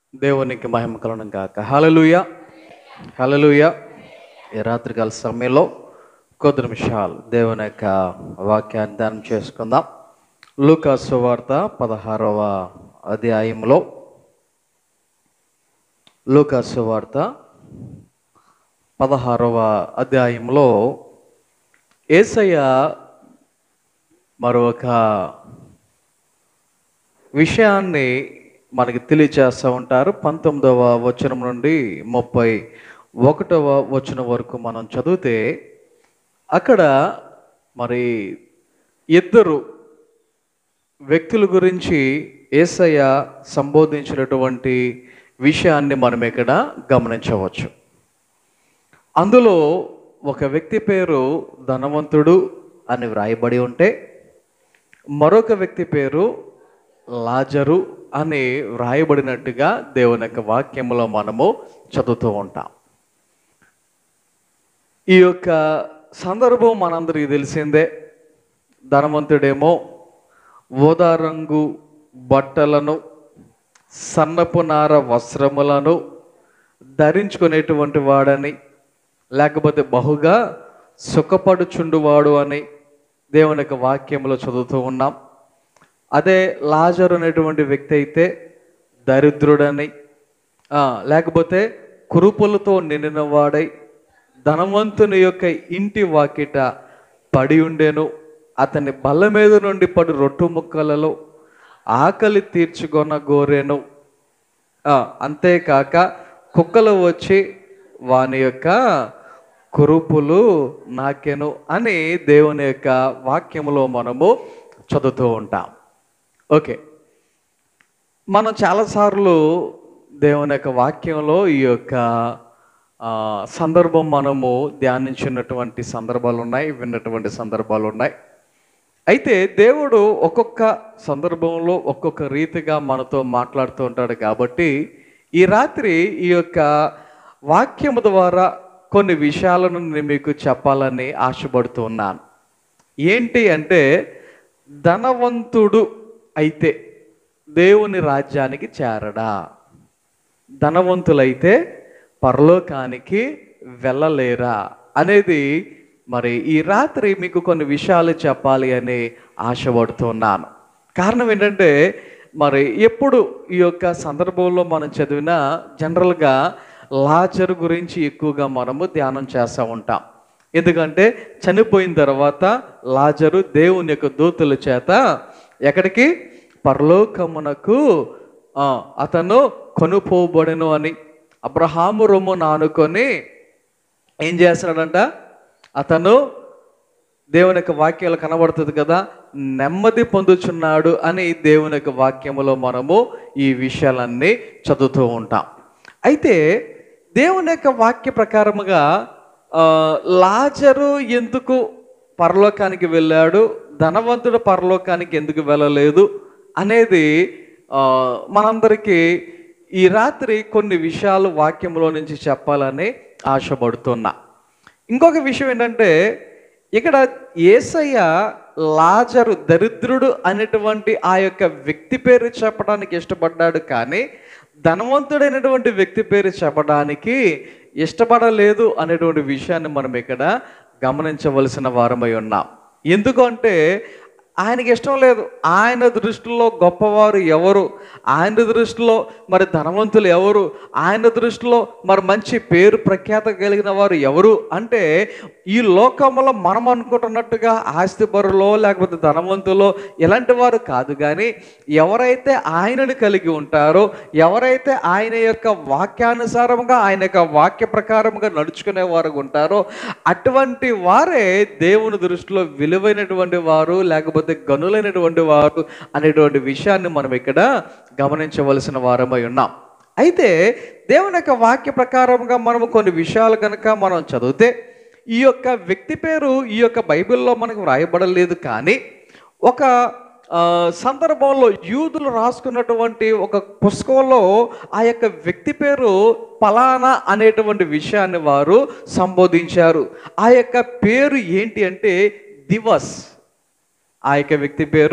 దేవునికి మహిమ కలనం కాక హలలుయ హలలుయ ఈ రాత్రికాల సమయంలో కొద్ది నిమిషాలు దేవుని యొక్క వాక్యాన్ని ధ్యానం చేసుకుందాం లూకా సువార్త పదహారవ అధ్యాయంలో లూకా సువార్త పదహారవ అధ్యాయంలో ఏసయ్య మరొక విషయాన్ని మనకి తెలియచేస్తూ ఉంటారు పంతొమ్మిదవ వచనం నుండి ముప్పై ఒకటవ వచనం వరకు మనం చదివితే అక్కడ మరి ఇద్దరు వ్యక్తుల గురించి ఏసయ్య సంబోధించినటువంటి విషయాన్ని మనం ఇక్కడ గమనించవచ్చు అందులో ఒక వ్యక్తి పేరు ధనవంతుడు అని వ్రాయబడి ఉంటే మరొక వ్యక్తి పేరు లాజరు అని వ్రాయబడినట్టుగా దేవుని యొక్క వాక్యంలో మనము చదువుతూ ఉంటాం ఈ యొక్క సందర్భం మనందరికీ తెలిసిందే ధనవంతుడేమో ఊదా రంగు బట్టలను సన్నపు నార వస్త్రములను ధరించుకునేటువంటి వాడని లేకపోతే బహుగా సుఖపడుచుండువాడు అని దేవుని యొక్క వాక్యంలో చదువుతూ ఉన్నాం అదే లాజరు అనేటువంటి వ్యక్తి అయితే దరిద్రుడని ఆ, లేకపోతే కురుపులతో నిండిన వాడై ధనవంతుని యొక్క ఇంటి వాకిట పడి ఉండెను అతని బల్ల మీద నుండి పడు రొట్టు ముక్కలలో ఆకలి తీర్చుకొన గోరెను ఆ, అంతేకాక కుక్కలు వచ్చి వాని యొక్క కురుపులు నాకెను అని దేవుని యొక్క వాక్యములో మనము చదువుతూ ఉంటాం ఓకే మనం చాలాసార్లు దేవుని యొక్క వాక్యంలో ఈ యొక్క ఆ, సందర్భం మనము ధ్యానించినటువంటి సందర్భాలు ఉన్నాయి విన్నటువంటి సందర్భాలు ఉన్నాయి అయితే దేవుడు ఒక్కొక్క సందర్భంలో ఒక్కొక్క రీతిగా మనతో మాట్లాడుతూ ఉంటాడు కాబట్టి ఈ రాత్రి ఈ యొక్క వాక్యము ద్వారా కొన్ని విషయాలను నేను మీకు చెప్పాలని ఆశపడుతూ ఉన్నాను ఏంటి అంటే ధనవంతుడు అయితే దేవుని రాజ్యానికి చేరడా ధనవంతులైతే పరలోకానికి వెళ్ళలేరా అనేది మరి ఈ రాత్రి మీకు కొన్ని విషయాలు చెప్పాలి అని ఆశపడుతున్నాను కారణం ఏంటంటే మరి ఎప్పుడు ఈ యొక్క సందర్భంలో మనం చదివినా జనరల్గా లాజరు గురించి ఎక్కువగా మనము ధ్యానం చేస్తూ ఉంటాం ఎందుకంటే చనిపోయిన తర్వాత లాజరు దేవుని యొక్క దూతుల చేత ఎక్కడికి పరలోకమునకు ఆ, అతను కొనుపోబడను అని అబ్రహాము రొమ్ము నానుకొని ఏం చేస్తున్నాడంట అతను దేవుని యొక్క వాక్యాలు కనబడుతుంది కదా నెమ్మది పొందుచున్నాడు అని దేవుని యొక్క వాక్యములో మనము ఈ విషయాలన్నీ చదువుతూ ఉంటాం అయితే దేవుని యొక్క వాక్య ప్రకారముగా ఆ, లాజరు ఎందుకు పరలోకానికి వెళ్ళాడు ధనవంతుడు పరలోకానికి ఎందుకు వెళ్ళలేదు అనేది ఆ, మనందరికీ ఈ రాత్రి కొన్ని విషయాలు వాక్యంలో నుంచి చెప్పాలని ఆశపడుతున్నా ఇంకొక విషయం ఏంటంటే ఇక్కడ ఏసయ్య లాజరు దరిద్రుడు అనేటువంటి ఆ యొక్క వ్యక్తి పేరు చెప్పడానికి ఇష్టపడ్డాడు కానీ ధనవంతుడైనటువంటి వ్యక్తి పేరు చెప్పడానికి ఇష్టపడలేదు అనేటువంటి విషయాన్ని మనం ఇక్కడ గమనించవలసిన వారమై ఉన్నాం ఎందుకంటే ఆయనకి ఇష్టం లేదు ఆయన దృష్టిలో గొప్పవారు ఎవరు ఆయన దృష్టిలో మరి ధనవంతులు ఎవరు ఆయన దృష్టిలో మరి మంచి పేరు ప్రఖ్యాత కలిగిన వారు ఎవరు అంటే ఈ లోకంలో మనం అనుకుంటున్నట్టుగా ఆస్తిపరులో లేకపోతే ధనవంతులో ఇలాంటి వారు కాదు కానీ ఎవరైతే ఆయనను కలిగి ఉంటారో ఎవరైతే ఆయన యొక్క వాక్యానుసారంగా ఆయన యొక్క వాక్య ప్రకారంగా నడుచుకునే వారు ఉంటారో అటువంటి వారే దేవుని దృష్టిలో విలువైనటువంటి వారు లేకపోతే గనులైనటువంటి వారు అనేటువంటి విషయాన్ని మనం ఇక్కడ గమనించవలసిన వారమై ఉన్నాం అయితే దేవుని యొక్క వాక్య ప్రకారంగా మనము కొన్ని విషయాలు కనుక మనం చదివితే ఈ యొక్క వ్యక్తి పేరు ఈ యొక్క బైబిల్లో మనకు వ్రాయబడలేదు కానీ ఒక ఆ, సందర్భంలో యూదులు రాసుకున్నటువంటి ఒక పుస్తకంలో ఆ యొక్క వ్యక్తి పేరు పలానా అనేటువంటి విషయాన్ని వారు సంబోధించారు ఆ యొక్క పేరు ఏంటి అంటే దివస్ ఆ యొక్క వ్యక్తి పేరు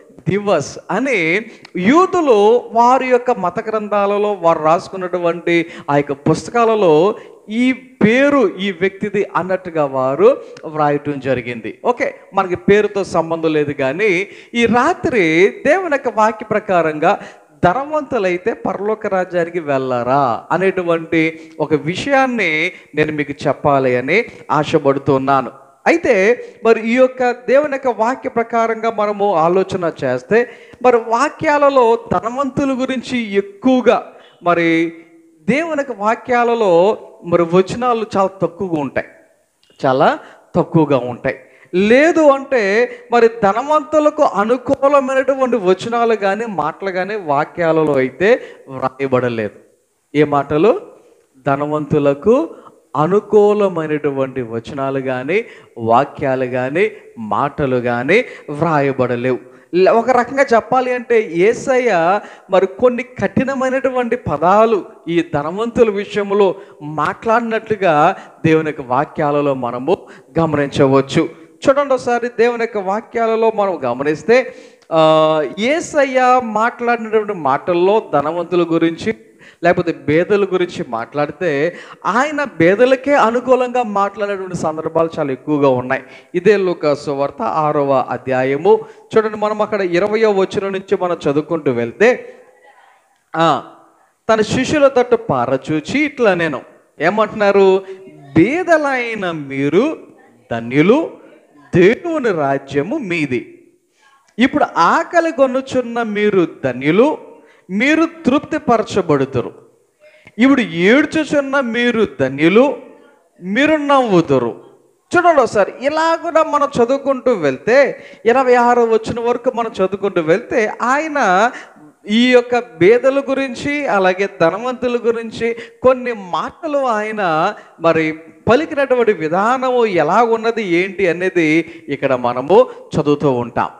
దివస్ అని యూదులు వారి యొక్క మత గ్రంథాలలో వారు రాసుకున్నటువంటి ఆ యొక్క పుస్తకాలలో ఈ పేరు ఈ వ్యక్తిది అన్నట్టుగా వారు వ్రాయటం జరిగింది ఓకే మనకి పేరుతో సంబంధం లేదు కానీ ఈ రాత్రి దేవుని యొక్క వాక్య ప్రకారంగా ధనవంతులైతే పరలోక రాజ్యానికి వెళ్ళరా అనేటువంటి ఒక విషయాన్ని నేను మీకు చెప్పాలి అని ఆశపడుతున్నాను అయితే మరి ఈ యొక్క దేవుని యొక్క వాక్య ప్రకారంగా మనము ఆలోచన చేస్తే మరి వాక్యాలలో ధనవంతుల గురించి ఎక్కువగా మరి దేవుని యొక్క వాక్యాలలో మరి వచనాలు చాలా తక్కువగా ఉంటాయి చాలా తక్కువగా ఉంటాయి లేదు అంటే మరి ధనవంతులకు అనుకూలమైనటువంటి వచనాలు కానీ మాటలు కానీ వాక్యాలలో అయితే వ్రాయబడలేదు ఏ మాటలు ధనవంతులకు అనుకూలమైనటువంటి వచనాలు కానీ వాక్యాలు కానీ మాటలు కానీ వ్రాయబడలేవు ల- ఒక రకంగా చెప్పాలి అంటే ఏసయ్య మరి కొన్ని కఠినమైనటువంటి పదాలు ఈ ధనవంతుల విషయంలో మాట్లాడినట్లుగా దేవుని యొక్క వాక్యాలలో మనము గమనించవచ్చు చూడండి ఒకసారి దేవుని యొక్క వాక్యాలలో మనం గమనిస్తే ఆ, ఏసయ్య మాట్లాడినటువంటి మాటల్లో ధనవంతుల గురించి లేకపోతే బేదల గురించి మాట్లాడితే ఆయన బేదలకే అనుకూలంగా మాట్లాడేటువంటి సందర్భాలు చాలా ఎక్కువగా ఉన్నాయి ఇదే లోక సువార్త ఆరవ అధ్యాయము చూడండి మనం అక్కడ ఇరవయో వచ్చిన నుంచి మనం చదువుకుంటూ వెళ్తే ఆ, తన శిష్యుల తట్టు పారచూచి ఇట్లా నేను ఏమంటున్నారు బీదలైన మీరు ధన్యులు దేవుని రాజ్యము మీది ఇప్పుడు ఆకలి కొనుచున్న మీరు ధన్యులు మీరు తృప్తిపరచబడుతురు ఇప్పుడు ఏడ్చుచున్న మీరు ధన్యులు మీరు నవ్వుతురు చూడండి ఒకసారి ఇలా కూడా మనం చదువుకుంటూ వెళ్తే ఇరవై ఆరు వచ్చిన వరకు మనం చదువుకుంటూ వెళ్తే ఆయన ఈ యొక్క బేదల గురించి అలాగే ధనవంతుల గురించి కొన్ని మాటలు ఆయన మరి పలికినటువంటి విధానము ఎలా ఉన్నది ఏంటి అనేది ఇక్కడ మనము చదువుతూ ఉంటాం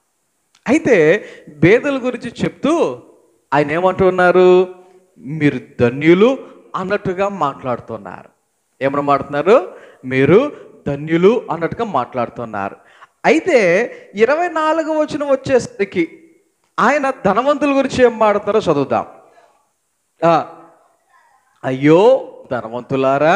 అయితే బేదల గురించి చెప్తూ ఆయన ఏమంటున్నారు మీరు ధన్యులు అన్నట్టుగా మాట్లాడుతున్నారు ఏమన్నా మాట్లాడుతున్నారు మీరు ధన్యులు అన్నట్టుగా మాట్లాడుతున్నారు అయితే ఇరవై నాలుగు వచ్చిన వచ్చేసరికి ఆయన ధనవంతుల గురించి ఏం మాట్లాడతారో చదువుదాం ఆ, అయ్యో ధనవంతులారా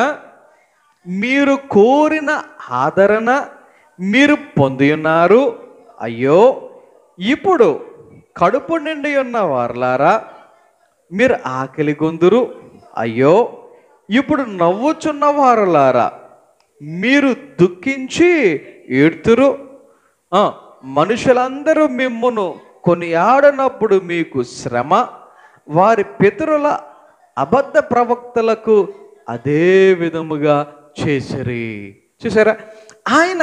మీరు కోరిన ఆదరణ మీరు పొంది ఉన్నారు అయ్యో ఇప్పుడు కడుపు నిండి ఉన్న వారలారా మీరు ఆకలి గొందురు అయ్యో ఇప్పుడు నవ్వుచున్న వారలారా మీరు దుఃఖించి ఏడ్తురు ఆ, మనుషులందరూ మిమ్మును కొనియాడనప్పుడు మీకు శ్రమ వారి పితరుల అబద్ధ ప్రవక్తలకు అదే విధముగా చేసిరి చూసారా ఆయన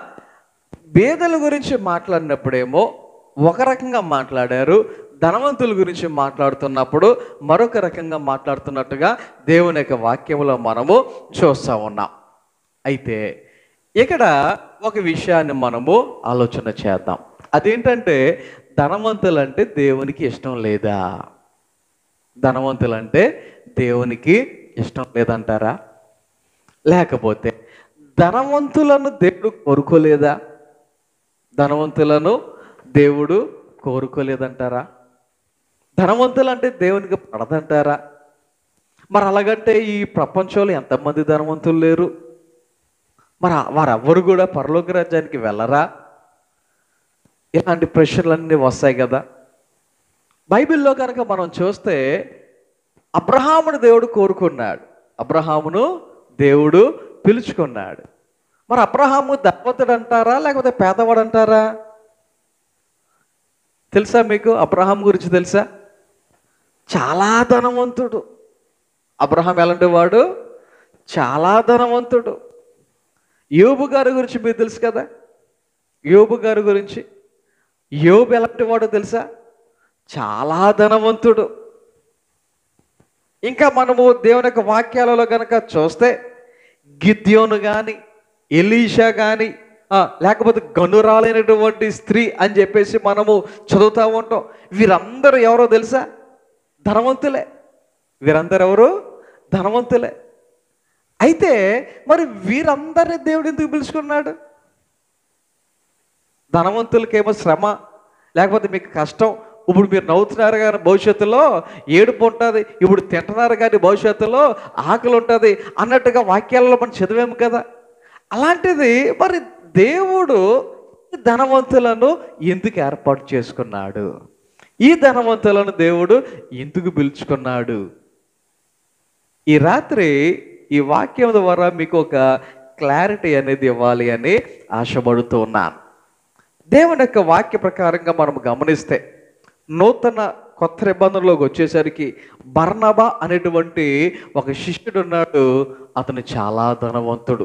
బేదల గురించి మాట్లాడినప్పుడేమో ఒక రకంగా మాట్లాడారు ధనవంతుల గురించి మాట్లాడుతున్నప్పుడు మరొక రకంగా మాట్లాడుతున్నట్టుగా దేవుని యొక్క వాక్యంలో మనము చూస్తూ ఉన్నాం అయితే ఇక్కడ ఒక విషయాన్ని మనము ఆలోచన చేద్దాం అదేంటంటే ధనవంతులంటే దేవునికి ఇష్టం లేదా ధనవంతులంటే దేవునికి ఇష్టం లేదంటారా లేకపోతే ధనవంతులను దేవుడు కోరుకోలేదా ధనవంతులను దేవుడు కోరుకోలేదంటారా ధనవంతులు అంటే దేవునికి పడదంటారా మరి అలాగంటే ఈ ప్రపంచంలో ఎంతమంది ధనవంతులు లేరు మరి వారెవ్వరు కూడా పరలోక రాజ్యానికి వెళ్ళరా ఇలాంటి ప్రశ్నలన్నీ వస్తాయి కదా బైబిల్లో కనుక మనం చూస్తే అబ్రహామును దేవుడు కోరుకున్నాడు అబ్రహామును దేవుడు పిలుచుకున్నాడు మరి అబ్రహాము ధనవంతుడు అంటారా లేకపోతే పేదవాడు అంటారా తెలుసా మీకు అబ్రహాం గురించి తెలుసా చాలా ధనవంతుడు అబ్రహాం ఎలాంటి వాడు చాలా ధనవంతుడు యోబు గారి గురించి మీకు తెలుసు కదా యోబు గారి గురించి యోబు ఎలాంటి వాడు తెలుసా చాలా ధనవంతుడు ఇంకా మనము దేవుని యొక్క వాక్యాలలో కనుక చూస్తే గిద్యోను కానీ ఎలీషా కానీ లేకపోతే గనురాలైనటువంటి స్త్రీ అని చెప్పేసి మనము చదువుతూ ఉంటాం వీరందరూ ఎవరో తెలుసా ధనవంతులే వీరందరూ ఎవరు ధనవంతులే అయితే మరి వీరందరినీ దేవుడు ఎందుకు పిలుచుకున్నాడు ధనవంతులకేమో శ్రమ లేకపోతే మీకు కష్టం ఇప్పుడు మీరు నవ్వుతున్నారు కానీ భవిష్యత్తులో ఏడుపు ఉంటుంది ఇప్పుడు తింటున్నారు కానీ భవిష్యత్తులో ఆకలి ఉంటుంది అన్నట్టుగా వాక్యాలలో మనం చదివాము కదా అలాంటిది మరి దేవుడు ఈ ధనవంతులను ఎందుకు ఏర్పాటు చేసుకున్నాడు ఈ ధనవంతులను దేవుడు ఎందుకు పిలుచుకున్నాడు ఈ రాత్రి ఈ వాక్యం ద్వారా మీకు ఒక క్లారిటీ అనేది ఇవ్వాలి అని ఆశపడుతూ ఉన్నాను దేవుని యొక్క వాక్య ప్రకారంగా మనం గమనిస్తే నూతన కొత్త నిబంధనలోకి వచ్చేసరికి బర్నబా అనేటువంటి ఒక శిష్యుడు ఉన్నాడు అతను చాలా ధనవంతుడు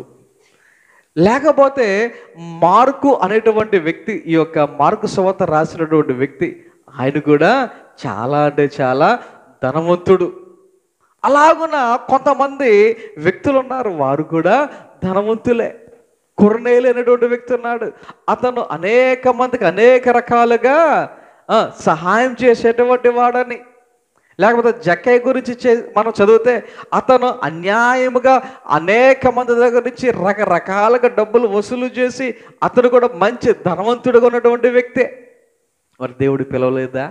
లేకపోతే మార్కు అనేటువంటి వ్యక్తి ఈ యొక్క మార్కు సువత రాసినటువంటి వ్యక్తి ఆయన కూడా చాలా అంటే చాలా ధనవంతుడు అలాగున కొంతమంది వ్యక్తులు ఉన్నారు వారు కూడా ధనవంతులే కుర్నేలు అనేటువంటి వ్యక్తి ఉన్నాడు అతను అనేక మందికి అనేక రకాలుగా ఆ, సహాయం చేసేటువంటి వాడని లేకపోతే జక్కయ్య గురించి చే- మనం చదివితే అతను అన్యాయముగా అనేక మంది దగ్గర నుంచి రకరకాలుగా డబ్బులు వసూలు చేసి అతను కూడా మంచి ధనవంతుడుగా ఉన్నటువంటి వ్యక్తే మరి దేవుడు పిలవలేదా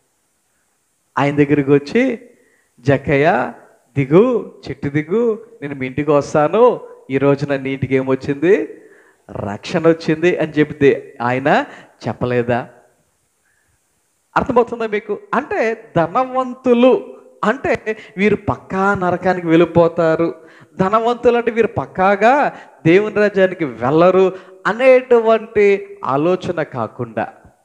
ఆయన దగ్గరికి వచ్చి జక్కయ్య దిగు చెట్టు దిగు నేను మీ ఇంటికి వస్తాను ఈ రోజున నీ ఇంటికి ఏమొచ్చింది రక్షణ వచ్చింది అని చెప్పి ఆయన చెప్పలేదా అర్థమవుతుందా మీకు అంటే ధనవంతులు అంటే వీరు పక్కా నరకానికి వెళ్ళిపోతారు ధనవంతులు అంటే వీరు పక్కాగా దేవుని రాజ్యానికి వెళ్ళరు అనేటువంటి ఆలోచన కాకుండా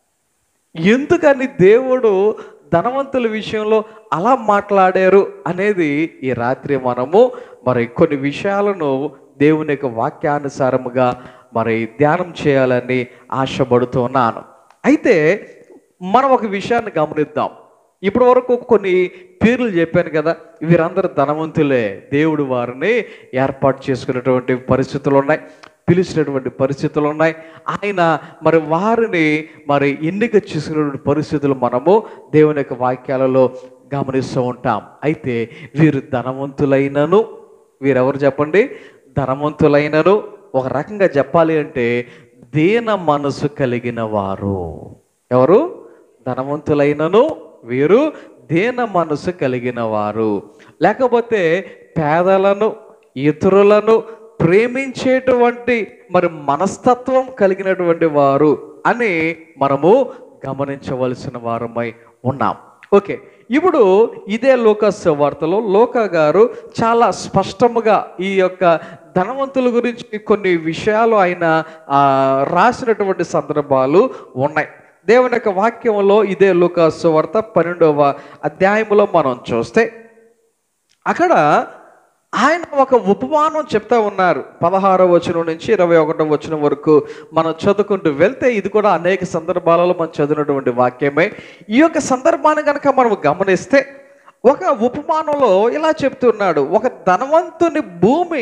ఎందుకని దేవుడు ధనవంతుల విషయంలో అలా మాట్లాడారు అనేది ఈ రాత్రి మనము మరి కొన్ని విషయాలను దేవుని యొక్క వాక్యానుసారముగా మరి ధ్యానం చేయాలని ఆశపడుతున్నాను అయితే మనం ఒక విషయాన్ని గమనిద్దాం ఇప్పటి వరకు కొన్ని పేర్లు చెప్పాను కదా వీరందరూ ధనవంతులే దేవుడు వారిని ఏర్పాటు చేసుకున్నటువంటి పరిస్థితులు ఉన్నాయి పిలిచినటువంటి పరిస్థితులు ఉన్నాయి ఆయన మరి వారిని మరి ఎన్నిక చేసుకున్నటువంటి పరిస్థితులు మనము దేవుని యొక్క వాక్యాలలో గమనిస్తూ ఉంటాం అయితే వీరు ధనవంతులైనను వీరెవరు చెప్పండి ధనవంతులైనను ఒక రకంగా చెప్పాలి అంటే దీన మనసు కలిగిన వారు ఎవరు ధనవంతులైనను వీరు దీన మనసు కలిగిన వారు లేకపోతే పేదలను ఇతరులను ప్రేమించేటువంటి మరి మనస్తత్వం కలిగినటువంటి వారు అని మనము గమనించవలసిన వారమై ఉన్నాం ఓకే ఇప్పుడు ఇదే లోకస్ వార్తలో లోక గారు చాలా స్పష్టముగా ఈ యొక్క ధనవంతుల గురించి కొన్ని విషయాలు ఆయన ఆ, రాసినటువంటి సందర్భాలు ఉన్నాయి దేవుని యొక్క వాక్యంలో ఇదే లోకాస్ వార్త పన్నెండవ అధ్యాయంలో మనం చూస్తే అక్కడ ఆయన ఒక ఉపమానం చెప్తా ఉన్నారు పదహారో వచనం నుంచి ఇరవై ఒకటో వచనం వరకు మనం చదువుకుంటూ వెళ్తే ఇది కూడా అనేక సందర్భాలలో మనం చదివినటువంటి వాక్యమే ఈ యొక్క సందర్భాన్ని కనుక మనం గమనిస్తే ఒక ఉపమానంలో ఇలా చెప్తున్నాడు ఒక ధనవంతుని భూమి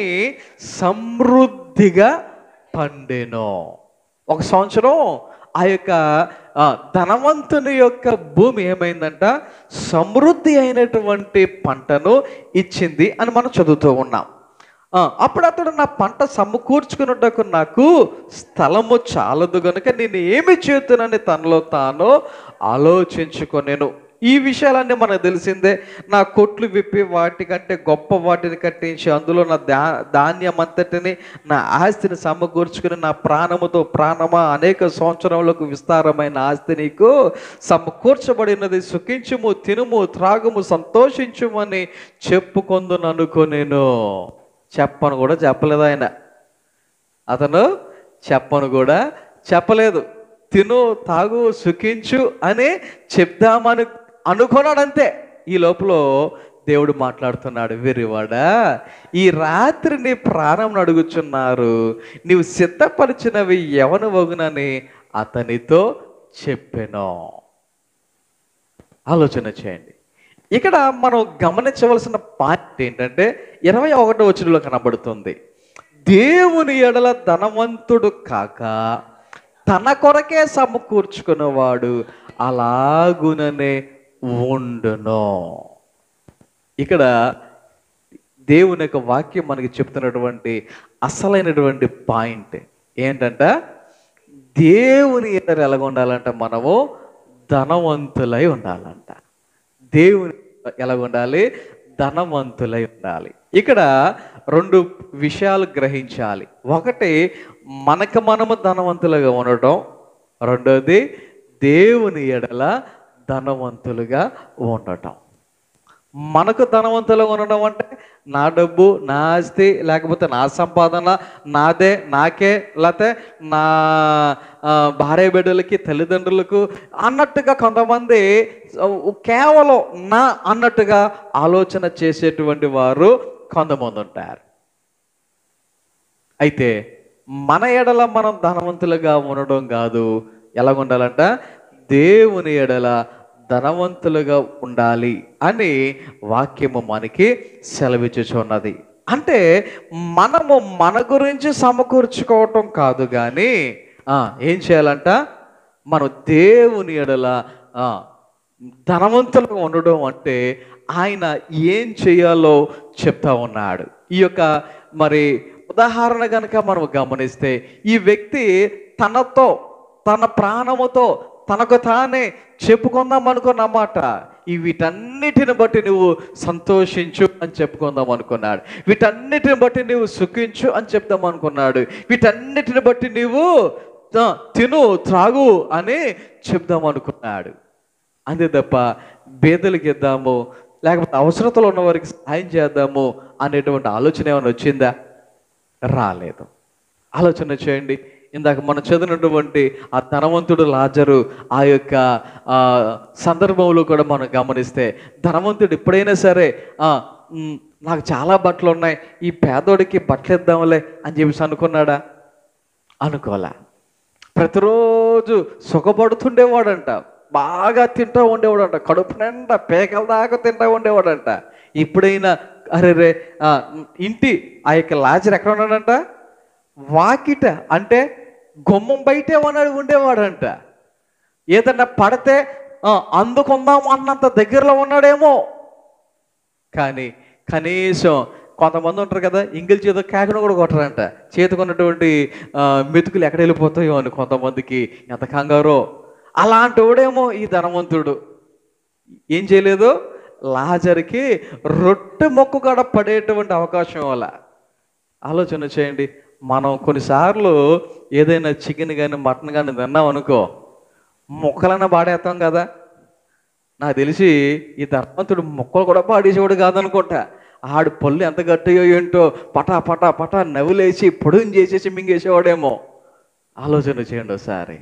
సమృద్ధిగా పండెను ఒక సంవత్సరం ఆ యొక్క ఆ, ధనవంతుని యొక్క భూమి ఏమైందంట సమృద్ధి అయినటువంటి పంటను ఇచ్చింది అని మనం చదువుతూ ఉన్నాం ఆ, అప్పుడు అతడు నా పంట సమకూర్చుకున్నటకు నాకు స్థలము చాలదు గనుక నేను ఏమి చేతునని తనలో తాను ఆలోచించుకొనేను ఈ విషయాలన్నీ మనకు తెలిసిందే నా కొట్లు విప్పి వాటికంటే గొప్ప వాటిని కట్టించి అందులో నా దా ధాన్యం అంతటిని నా ఆస్తిని సమకూర్చుకుని నా ప్రాణముతో ప్రాణమా అనేక సంవత్సరములకు విస్తారమైన ఆస్తి నీకు సమకూర్చబడినది సుఖించుము తినుము త్రాగుము సంతోషించుమని చెప్పుకొందును అనుకోనేను చెప్పను కూడా చెప్పలేదు ఆయన అతను చెప్పను కూడా చెప్పలేదు తిను తాగు సుఖించు అని చెప్దామని అనుకున్నాడంతే ఈ లోపల దేవుడు మాట్లాడుతున్నాడు వెర్రివాడా ఈ రాత్రి నీ ప్రాణం అడుగుచున్నారు నీవు సిద్ధపరిచినవి ఎవను వగునని అతనితో చెప్పెను ఆలోచన చేయండి ఇక్కడ మనం గమనించవలసిన పాయింట్ ఏంటంటే ఇరవై ఒకటో వచనంలో కనబడుతుంది దేవుని ఎడల ధనవంతుడు కాక తన కొరకే సమకూర్చుకున్నవాడు అలాగుననే ఉండును ఇక్కడ దేవుని యొక్క వాక్యం మనకి చెప్తున్నటువంటి అసలైనటువంటి పాయింట్ ఏంటంట దేవుని ఎడల ఎలాగ ఉండాలంట మనము ధనవంతులై ఉండాలంట దేవుని ఎలా ఉండాలి ధనవంతులై ఉండాలి ఇక్కడ రెండు విషయాలు గ్రహించాలి ఒకటి మనకు మనము ధనవంతులుగా ఉండటం రెండోది దేవుని ఎడల ధనవంతులుగా ఉండటం మనకు ధనవంతులుగా ఉండడం అంటే నా డబ్బు నా ఆస్తి లేకపోతే నా సంపాదన నాదే నాకే లేకపోతే నా ఆ, భార్య బిడ్డలకి తల్లిదండ్రులకు అన్నట్టుగా కొంతమంది ఆ, కేవలం నా అన్నట్టుగా ఆలోచన చేసేటువంటి వారు కొంతమంది ఉంటారు అయితే మన ఎడల మనం ధనవంతులుగా ఉండడం కాదు ఎలా ఉండాలంట దేవుని ఎడల ధనవంతులుగా ఉండాలి అని వాక్యము మనకి సెలవిచ్చుచున్నది అంటే మనము మన గురించి సమకూర్చుకోవటం కాదు కానీ ఆ, ఏం చేయాలంట మనం దేవుని ఎడల ఆ, ధనవంతులుగా ఉండడం అంటే ఆయన ఏం చేయాలో చెప్తా ఉన్నాడు ఈ యొక్క మరి ఉదాహరణ కనుక మనం గమనిస్తే ఈ వ్యక్తి తనతో తన ప్రాణముతో తనకు తానే చెప్పుకుందాం అనుకున్న మాట ఈ వీటన్నిటిని బట్టి నువ్వు సంతోషించు అని చెప్పుకుందాం అనుకున్నాడు వీటన్నిటిని బట్టి నువ్వు సుఖించు అని చెప్దాం అనుకున్నాడు వీటన్నిటిని బట్టి నీవు ఆ, తిను త్రాగు అని చెప్దాం అనుకున్నాడు అంతే తప్ప బేదలకు ఇద్దాము లేకపోతే అవసరతలో ఉన్న వారికి సహాయం చేద్దాము అనేటువంటి ఆలోచన ఏమైనా వచ్చిందా రాలేదు ఆలోచన చేయండి ఇందాక మనం చదివినటువంటి ఆ ధనవంతుడు లాజరు ఆ యొక్క ఆ, సందర్భంలో కూడా మనం గమనిస్తే ధనవంతుడు ఎప్పుడైనా సరే ఆ, మ్, నాకు చాలా బట్టలు ఉన్నాయి ఈ పేదోడికి బట్టలు ఇద్దాంలే అని చెప్పేసి అనుకున్నాడా అనుకోలే ప్రతిరోజు సుఖపడుతుండేవాడంట బాగా తింటూ ఉండేవాడంట కడుపు నిండా పేకల దాకా తింటూ ఉండేవాడంట ఇప్పుడైనా అరే రే ఆ, ఇంటి ఆ యొక్క లాజర్ ఎక్కడ ఉన్నాడంట వాకిట అంటే గుమ్మం బయటే ఉన్నాడు ఉండేవాడంట ఏదన్నా పడితే ఆ, అందుకుందాం అన్నంత దగ్గరలో ఉన్నాడేమో కానీ కనీసం కొంతమంది ఉంటారు కదా ఇంగిల్ చేత కేకను కూడా కొట్టరంట చేతుకున్నటువంటి ఆ, మెతుకులు ఎక్కడ వెళ్ళిపోతాయో అని కొంతమందికి ఎంత కంగారో అలాంటి వాడేమో ఈ ధనవంతుడు ఏం చేయలేదు లాజర్కి రొట్టె మొక్కు కూడా పడేటువంటి అవకాశం వల్ల ఆలోచన చేయండి మనం కొన్నిసార్లు ఏదైనా చికెన్ కానీ మటన్ కానీ తిన్నాం అనుకో మొక్కలన్నా పాడేస్తాం కదా నాకు తెలిసి ఈ ధర్మంతుడు మొక్కలు కూడా పాడేసేవాడు కాదనుకుంటా ఆడు పళ్ళు ఎంత గట్టిగా ఏంటో పటా పటా పటా నవ్వులేసి పొడుగు చేసేసి మింగేసేవాడేమో ఆలోచన చేయండి ఒకసారి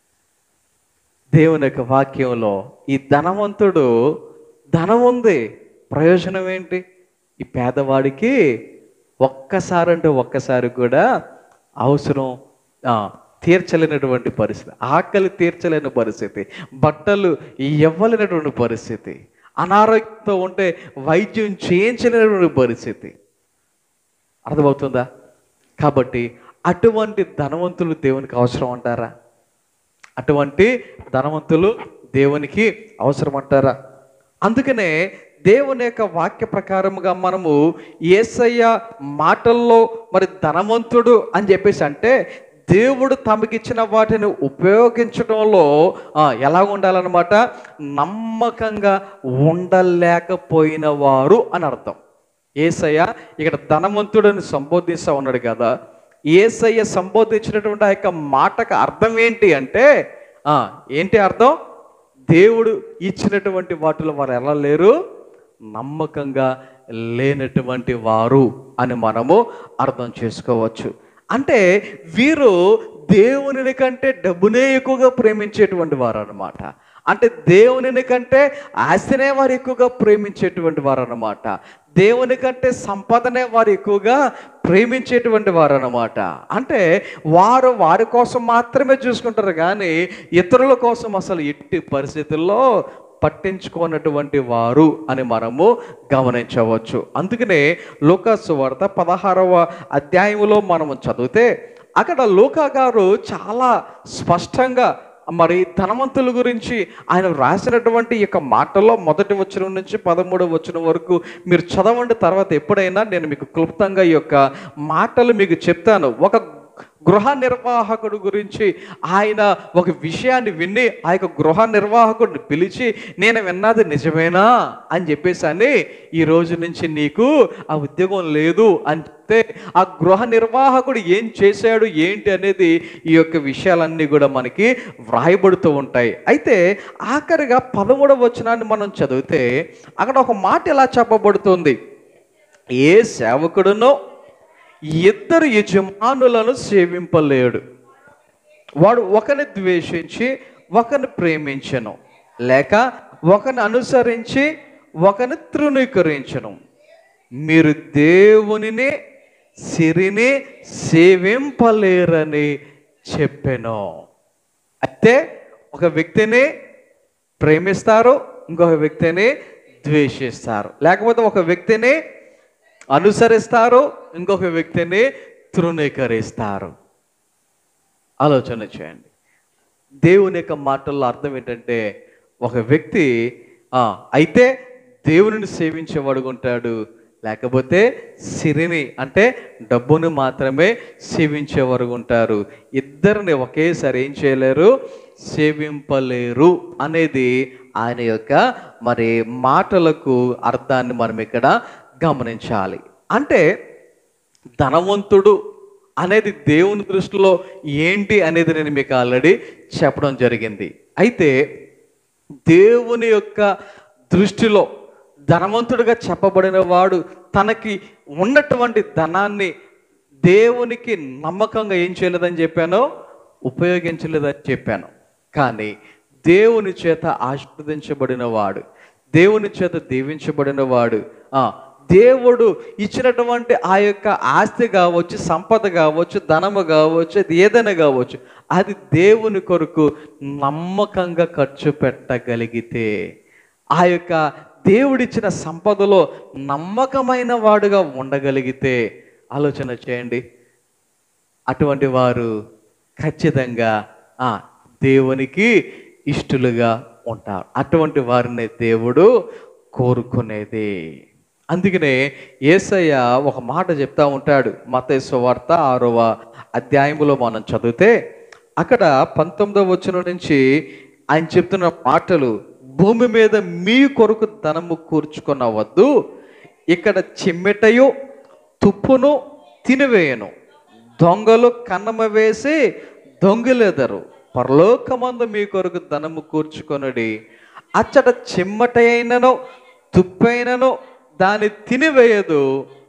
దేవుని యొక్క వాక్యంలో ఈ ధనవంతుడు ధనం ఉంది ప్రయోజనం ఏంటి ఈ పేదవాడికి ఒక్కసారి అంటే ఒక్కసారి కూడా అవసరం ఆ, తీర్చలేనటువంటి పరిస్థితి ఆకలి తీర్చలేని పరిస్థితి బట్టలు ఇవ్వలేనటువంటి పరిస్థితి అనారోగ్యంతో ఉంటే వైద్యం చేయించలేనటువంటి పరిస్థితి అర్థమవుతుందా కాబట్టి అటువంటి ధనవంతులు దేవునికి అవసరం అంటారా అటువంటి ధనవంతులు దేవునికి అవసరం అంటారా అందుకనే దేవుని యొక్క వాక్య ప్రకారముగా మనము ఏసయ్య మాటల్లో మరి ధనవంతుడు అని చెప్పేసి అంటే దేవుడు తమకిచ్చిన వాటిని ఉపయోగించడంలో ఆ, ఎలా ఉండాలన్నమాట నమ్మకంగా ఉండలేకపోయిన వారు అని అర్థం ఏసయ్య ఇక్కడ ధనవంతుడని సంబోధిస్తూ ఉన్నాడు కదా ఏసయ్య సంబోధించినటువంటి ఆ యొక్క మాటకు అర్థం ఏంటి అంటే ఆ, ఏంటి అర్థం దేవుడు ఇచ్చినటువంటి వాటిలో వారు ఎలా లేరు నమ్మకంగా లేనటువంటి వారు అని మనము అర్థం చేసుకోవచ్చు అంటే వీరు దేవుని కంటే డబ్బునే ఎక్కువగా ప్రేమించేటువంటి వారు అనమాట అంటే దేవుని కంటే ఆస్తినే వారు ఎక్కువగా ప్రేమించేటువంటి వారు అనమాట దేవుని కంటే సంపదనే వారు ఎక్కువగా ప్రేమించేటువంటి వారు అనమాట అంటే వారు వారి కోసం మాత్రమే చూసుకుంటారు కానీ ఇతరుల కోసం అసలు ఎట్టి పరిస్థితుల్లో పట్టించుకోనటువంటి వారు అని మనము గమనించవచ్చు అందుకనే లోకాసు వార్త పదహారవ అధ్యాయంలో మనము చదివితే అక్కడ లోకా గారు చాలా స్పష్టంగా మరి ధనవంతుల గురించి ఆయన రాసినటువంటి ఈ యొక్క మాటల్లో మొదటి వచనం నుంచి పదమూడవ వచనం వరకు మీరు చదవండి తర్వాత ఎప్పుడైనా నేను మీకు క్లుప్తంగా ఈ యొక్క మాటలు మీకు చెప్తాను ఒక గృహ నిర్వాహకుడు గురించి ఆయన ఒక విషయాన్ని విని ఆ యొక్క గృహ నిర్వాహకుడిని పిలిచి నేను విన్నది నిజమేనా అని చెప్పేసి అని ఈ రోజు నుంచి నీకు ఆ ఉద్యోగం లేదు అని చెప్తే ఆ గృహ నిర్వాహకుడు ఏం చేశాడు ఏంటి అనేది ఈ యొక్క విషయాలన్నీ కూడా మనకి వ్రాయబడుతూ ఉంటాయి అయితే ఆఖరిగా పదమూడవ వచనాన్ని మనం చదివితే అక్కడ ఒక మాట ఎలా చెప్పబడుతుంది ఏ సేవకుడునో ఇద్దరు యజమానులను సేవింపలేడు వాడు ఒకరిని ద్వేషించి ఒకరిని ప్రేమించను లేక ఒకరిని అనుసరించి ఒకరిని తృణీకరించను మీరు దేవునిని సిరిని సేవింపలేరని చెప్పాను అయితే ఒక వ్యక్తిని ప్రేమిస్తారు ఇంకొక వ్యక్తిని ద్వేషిస్తారు లేకపోతే ఒక వ్యక్తిని అనుసరిస్తారు ఇంకొక వ్యక్తిని తృణీకరిస్తారు ఆలోచన చేయండి దేవుని యొక్క మాటల్లో అర్థం ఏంటంటే ఒక వ్యక్తి ఆ, అయితే దేవునిని సేవించేవాడు ఉంటాడు లేకపోతే సిరిని అంటే డబ్బును మాత్రమే సేవించేవారు ఉంటారు ఇద్దరిని ఒకేసారి ఏం చేయలేరు సేవింపలేరు అనేది ఆయన యొక్క మరి మాటలకు అర్థాన్ని మనం ఇక్కడ గమనించాలి అంటే ధనవంతుడు అనేది దేవుని దృష్టిలో ఏంటి అనేది నేను మీకు ఆల్రెడీ చెప్పడం జరిగింది అయితే దేవుని యొక్క దృష్టిలో ధనవంతుడిగా చెప్పబడిన వాడు తనకి ఉన్నటువంటి ధనాన్ని దేవునికి నమ్మకంగా ఏం చేయలేదని చెప్పానో ఉపయోగించలేదని చెప్పాను కానీ దేవుని చేత ఆశీర్వదించబడిన వాడు దేవుని చేత దీవించబడిన వాడు ఆ, దేవుడు ఇచ్చినటువంటి ఆ యొక్క ఆస్తి కావచ్చు సంపద కావచ్చు ధనము కావచ్చు అది ఏదైనా కావచ్చు అది దేవుని కొరకు నమ్మకంగా ఖర్చు పెట్టగలిగితే ఆ యొక్క దేవుడిచ్చిన సంపదలో నమ్మకమైన వాడుగా ఉండగలిగితే ఆలోచన చేయండి అటువంటి వారు ఖచ్చితంగా ఆ దేవునికి ఇష్టలుగా ఉంటారు అటువంటి వారిని దేవుడు కోరుకునేది అందుకనే ఏసయ్య ఒక మాట చెప్తా ఉంటాడు మతేశ్వ వార్త ఆరవ అధ్యాయములో మనం చదివితే అక్కడ పంతొమ్మిదవ వచనం నుంచి ఆయన చెప్తున్న మాటలు భూమి మీద మీ కొరకు ధనము కూర్చుకొనవద్దు ఇక్కడ చిమ్మెటయు తుప్పును తినివేయను దొంగలు కన్నమ వేసి దొంగిలెదరు పరలోకమందు మీ కొరకు ధనము కూర్చుకొనుడి అచ్చట చిమ్మట అయినను తుప్పైనను దాన్ని తినివేయదు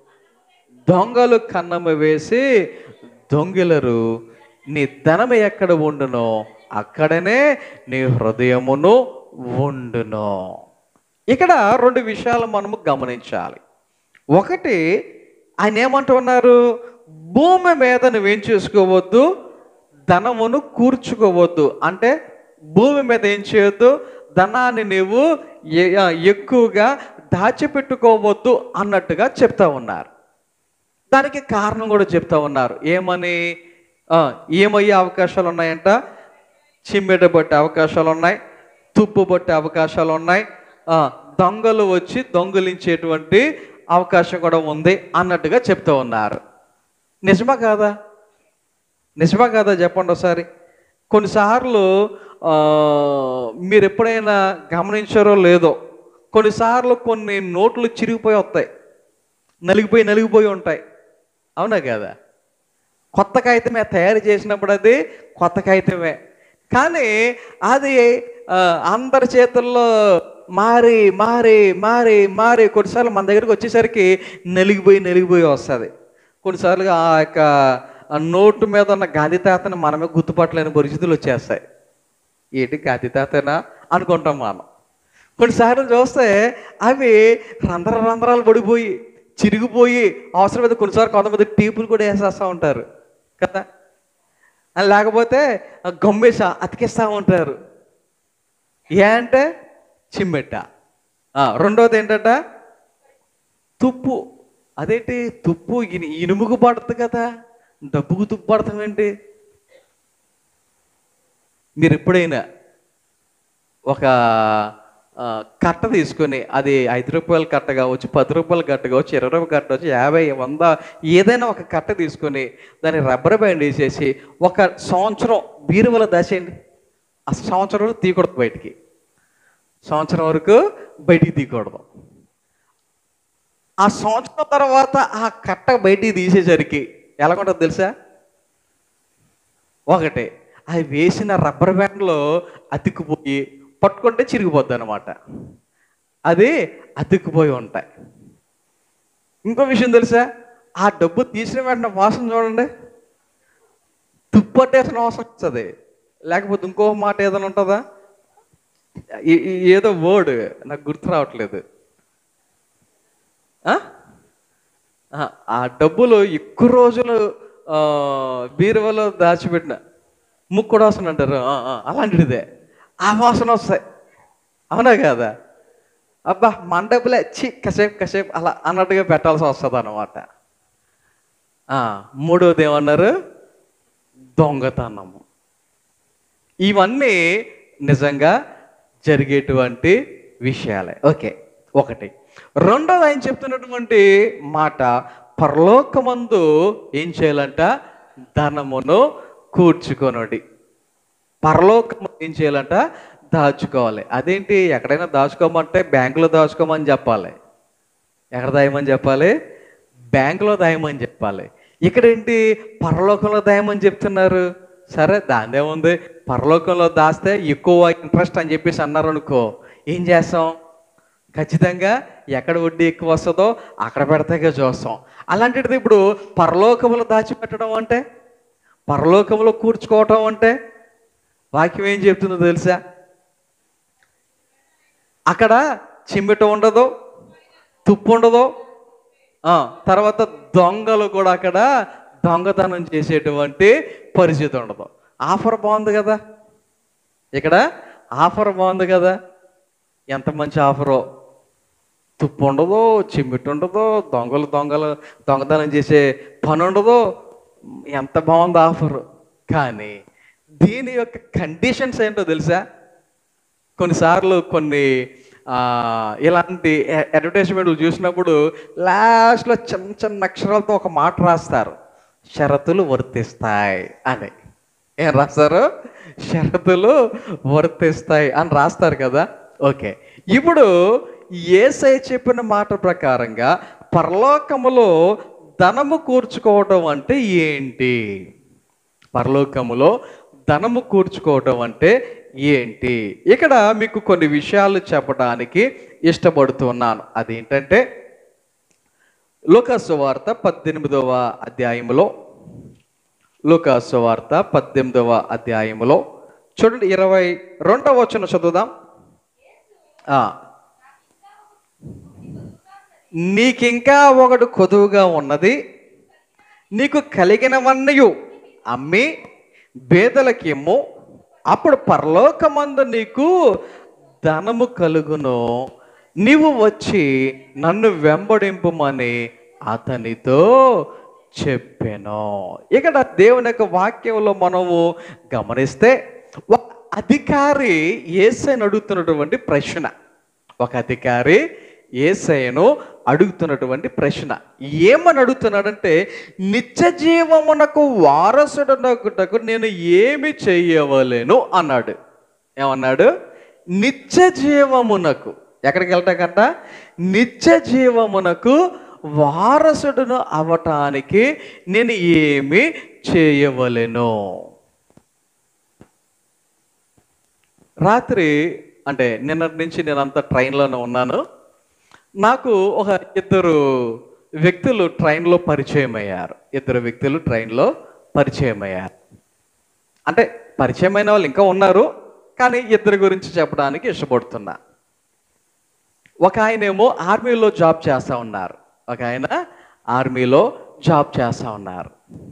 దొంగలు కన్నమ వేసి దొంగిలరు నీ ధనం ఎక్కడ ఉండునో అక్కడనే నీ హృదయమును ఉండును ఇక్కడ రెండు విషయాలు మనము గమనించాలి ఒకటి ఆయన ఏమంటున్నారు భూమి మీద నువ్వేం చేసుకోవద్దు ధనమును కూర్చుకోవద్దు అంటే భూమి మీద ఏం చేయొద్దు ధనాన్ని నువ్వు ఎ- ఎక్కువగా దాచిపెట్టుకోవద్దు అన్నట్టుగా చెప్తా ఉన్నారు దానికి కారణం కూడా చెప్తా ఉన్నారు ఏమని ఆ, ఏమయ్యే అవకాశాలు ఉన్నాయంట చిమ్మెట పట్టే అవకాశాలు ఉన్నాయి తుప్పు పట్టే అవకాశాలు ఉన్నాయి ఆ, దొంగలు వచ్చి దొంగలించేటువంటి అవకాశం కూడా ఉంది అన్నట్టుగా చెప్తూ ఉన్నారు నిజమా కాదా నిజమా కాదా చెప్పండి ఒకసారి కొన్నిసార్లు ఆ, మీరు ఎప్పుడైనా గమనించారో లేదో కొన్నిసార్లు కొన్ని నోట్లు చిరిగిపోయి వస్తాయి నలిగిపోయి నలిగిపోయి ఉంటాయి అవునా కదా కొత్త కాగితమే తయారు చేసినప్పుడు అది కొత్త కాగితమే కానీ అది ఆ, అందరి చేతుల్లో మారి మారి మారి మారి కొన్నిసార్లు మన దగ్గరికి వచ్చేసరికి నలిగిపోయి నలిగిపోయి వస్తుంది కొన్నిసార్లు ఆ యొక్క ఆ నోటు మీద ఉన్న గాంధీ తాతను మనమే గుర్తుపట్టలేని పరిస్థితులు వచ్చేస్తాయి ఏంటి గాంధీ తాతనా అనుకుంటాం మనం కొన్నిసార్లు చూస్తే అవి రంధ్ర రంధ్రాలు పడిపోయి చిరిగిపోయి అవసరమైతే కొన్నిసార్లు కొంతమంది టీపులు కూడా వేసేస్తూ ఉంటారు కదా ఆ లేకపోతే ఆ గమ్మేస అతికిస్తూ ఉంటారు ఏ అంటే చిమ్మెట్ట ఆ, రెండోది ఏంటట తుప్పు అదేంటి తుప్పు ఇని ఇనుముకు పడుతుంది కదా డబ్బుకు తుప్పు పడతాం ఏంటి మీరు ఎప్పుడైనా ఒక ఆ, కట్ట తీసుకొని అది ఐదు రూపాయల కట్ట కావచ్చు పది రూపాయల కట్ట కావచ్చు ఇరవై రూపాయల కట్ట కావచ్చు యాభై వంద ఏదైనా ఒక కట్ట తీసుకొని దాన్ని రబ్బర్ బ్యాండ్ వేసేసి ఒక సంవత్సరం బీరువల దాచేయండి ఆ సంవత్సరం వరకు తీయకూడదు బయటికి సంవత్సరం వరకు బయటికి తీయకూడదు ఆ సంవత్సరం తర్వాత ఆ కట్ట బయటికి తీసేసరికి ఎలాగుంటుంది తెలుసా ఒకటే అది వేసిన రబ్బర్ బ్యాండ్లో అతుక్కుపోయి పట్టుకుంటే చిరిగిపోద్ది అనమాట అది అతుక్కుపోయి ఉంటాయి ఇంకో విషయం తెలుసా ఆ డబ్బు తీసిన వెంటనే వాసన చూడండి తుప్పట్టేసిన వాసన వస్తుంది లేకపోతే ఇంకో మాట ఏదైనా ఉంటుందా ఈ- ఈ- ఏదో వర్డ్ నాకు గుర్తు రావట్లేదు ఆ? ఆ, ఆ డబ్బులు ఎక్కువ రోజులు ఆ, బీరువాలో దాచిపెట్టిన ముక్కుడు వాసన అంటారు ఆ, ఆ, అలాంటిదే ఆ వాసన వస్తాయి అవునా కాదా అబ్బా మన డబ్బులే చి కసేపు కసేపు అలా అన్నట్టుగా పెట్టాల్సి వస్తుంది అనమాట మూడవది ఏమన్నారు దొంగతనము ఇవన్నీ నిజంగా జరిగేటువంటి విషయాలే ఓకే ఒకటి రెండోది ఆయన చెప్తున్నటువంటి మాట పరలోకమందు ఏం చేయాలంట ధనమును కూర్చుకొనడి పరలోకం ఏం చేయాలంట దాచుకోవాలి అదేంటి ఎక్కడైనా దాచుకోమంటే బ్యాంకులో దాచుకోమని చెప్పాలి ఎక్కడ దాయమని చెప్పాలి బ్యాంకులో దాయమని చెప్పాలి ఇక్కడ ఏంటి పరలోకంలో దాయమని చెప్తున్నారు సరే దాందేముంది పరలోకంలో దాస్తే ఎక్కువ ఇంట్రెస్ట్ అని చెప్పేసి అన్నారు అనుకో ఏం చేస్తాం ఖచ్చితంగా ఎక్కడ వడ్డీ ఎక్కువ వస్తుందో అక్కడ పెడతాగా చూస్తాం అలాంటిది ఇప్పుడు పరలోకములో దాచిపెట్టడం అంటే పరలోకంలో కూర్చుకోవటం అంటే వాక్యం ఏం చెప్తుందో తెలుసా అక్కడ చిమ్మిట ఉండదు తుప్పు ఉండదు ఆ, తర్వాత దొంగలు కూడా అక్కడ దొంగతనం చేసేటువంటి పరిస్థితి ఉండదు ఆఫర్ బాగుంది కదా ఇక్కడ ఆఫర్ బాగుంది కదా ఎంత మంచి ఆఫరో తుప్పు ఉండదు చిమ్మిటి ఉండదు దొంగలు దొంగలు దొంగతనం చేసే పని ఉండదు ఎంత బాగుంది ఆఫర్ కానీ దీని యొక్క కండిషన్స్ ఏంటో తెలుసా కొన్నిసార్లు కొన్ని ఆ, ఇలాంటి అడ్వర్టైజ్మెంట్లు చూసినప్పుడు లాస్ట్లో చిన్న చిన్న అక్షరాలతో ఒక మాట రాస్తారు షరతులు వర్తిస్తాయి అని ఏం రాస్తారు షరతులు వర్తిస్తాయి అని రాస్తారు కదా ఓకే ఇప్పుడు ఏసై చెప్పిన మాట ప్రకారంగా పరలోకములో ధనము కూర్చుకోవడం అంటే ఏంటి పరలోకములో ధనము కూర్చుకోవటం అంటే ఏంటి ఇక్కడ మీకు కొన్ని విషయాలు చెప్పడానికి ఇష్టపడుతున్నాను అదేంటంటే లోకాసు వార్త పద్దెనిమిదవ అధ్యాయములో లోకాసు వార్త పద్దెనిమిదవ అధ్యాయములో చూడండి ఇరవై రెండవ వచనం చదువుదాం ఆ. నీకింకా ఒకడు కొదువుగా ఉన్నది నీకు కలిగినవన్నీ అమ్మి బేదలకిమ్ము అప్పుడు పరలోకమందు నీకు ధనము కలుగును నీవు వచ్చి నన్ను వెంబడింపుమని అతనితో చెప్పాను ఇక్కడ దేవుని యొక్క వాక్యంలో మనము గమనిస్తే ఒక అధికారి ఏసైని అడుగుతున్నటువంటి ప్రశ్న ఒక అధికారి ఏసయ్యను అడుగుతున్నటువంటి ప్రశ్న ఏమని అడుగుతున్నాడంటే నిత్య జీవమునకు వారసుడనకుటకు నేను ఏమి చెయ్యవలేను అన్నాడు ఏమన్నాడు నిత్య జీవమునకు ఎక్కడికి వెళ్తాకంట నిత్య జీవమునకు వారసుడును అవటానికి నేను ఏమి చేయవలెను రాత్రి అంటే నిన్నటి నుంచి నేను అంతా ట్రైన్లోనే ఉన్నాను నాకు ఒక ఇద్దరు వ్యక్తులు ట్రైన్లో పరిచయం అయ్యారు ఇద్దరు వ్యక్తులు ట్రైన్లో పరిచయం అయ్యారు అంటే పరిచయమైన వాళ్ళు ఇంకా ఉన్నారు కానీ ఇద్దరి గురించి చెప్పడానికి ఇష్టపడుతున్నా ఒక ఆయన ఏమో ఆర్మీలో జాబ్ చేస్తూ ఉన్నారు ఒక ఆయన ఆర్మీలో జాబ్ చేస్తూ ఉన్నారు